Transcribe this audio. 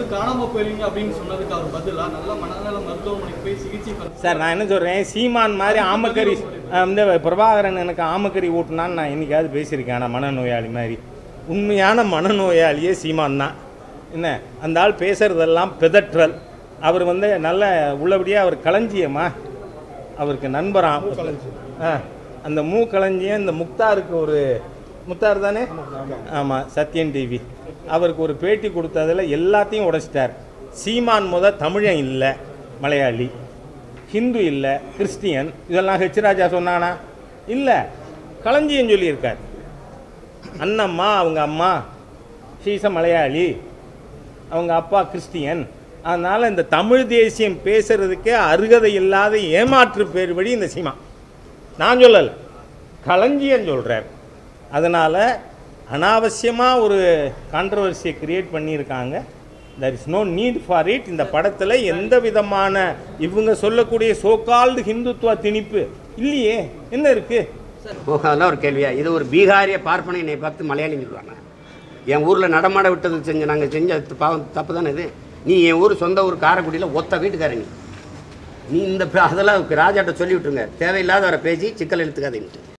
காணாம போயிருவீங்க அப்படின்னு சொன்னதுக்கு அவர் பதிலா நல்ல மனநல மருத்துவமனைக்கு போய் சிகிச்சை பெற சார் நான் என்ன சொல்கிறேன் சீமான் மாதிரி ஆமக்கறி அஹ், இந்த பிரபாகரன் எனக்கு ஆமக்கறி ஊட்டினான்னு நான் என்னைக்காவது பேசியிருக்கேன் ஆனால் மனநோயாளி மாதிரி உண்மையான மனநோயாளியே சீமான் தான் என்ன அந்த ஆள் பேசுகிறதெல்லாம் பிதற்றல் அவர் வந்து நல்ல உள்ளபடியாக அவர் களஞ்சியமா அவருக்கு நண்பராம் ஆ அந்த மூ களஞ்சியம் இந்த முக்தாருக்கு ஒரு முக்தார் தானே ஆமாம் சத்யன் டிவி அவருக்கு ஒரு பேட்டி கொடுத்ததில் எல்லாத்தையும் உடைச்சிட்டார் சீமான் முத தமிழன் இல்லை மலையாளி ஹிந்து இல்லை கிறிஸ்டியன் இதெல்லாம் ஹெச் ராஜா சொன்னானா இல்லை களஞ்சியம் சொல்லியிருக்கார் அண்ணம்மா அவங்க அம்மா ஷீச மலையாளி அவங்க அப்பா கிறிஸ்டியன் அதனால் இந்த தமிழ் தேசியம் பேசுறதுக்கே அருகதை இல்லாத ஏமாற்று பேர் வழி இந்த சீமா நான் சொல்லலை களஞ்சியம் சொல்கிறார் அதனால் அனாவசியமாக ஒரு கான்ட்ரவர்சியை கிரியேட் பண்ணியிருக்காங்க there is no need for it இந்த படத்தில் எந்த விதமான இவங்க சொல்லக்கூடிய சோகால்டு ஹிந்துத்துவ திணிப்பு இல்லையே என்ன இருக்குது அதெல்லாம் ஒரு கேள்வியா இது ஒரு பீகாரிய பார்ப்பனை என்னை பார்த்து மலையாளி சொல்லுவாங்க என் ஊரில் நடமாட விட்டதுக்கு செஞ்ச நாங்கள் செஞ்ச த- பாவம் தப்பு தானே இது நீ என் ஊர் சொந்த ஊர் காரைக்குடியில் ஒத்த வீட்டுக்கார நீ நீ இந்த ப- அதெல்லாம் ராஜாட்ட சொல்லி விட்டுருங்க தேவையில்லாத வர பேசி சிக்கல் இழுத்துக்காதீன்ட்டு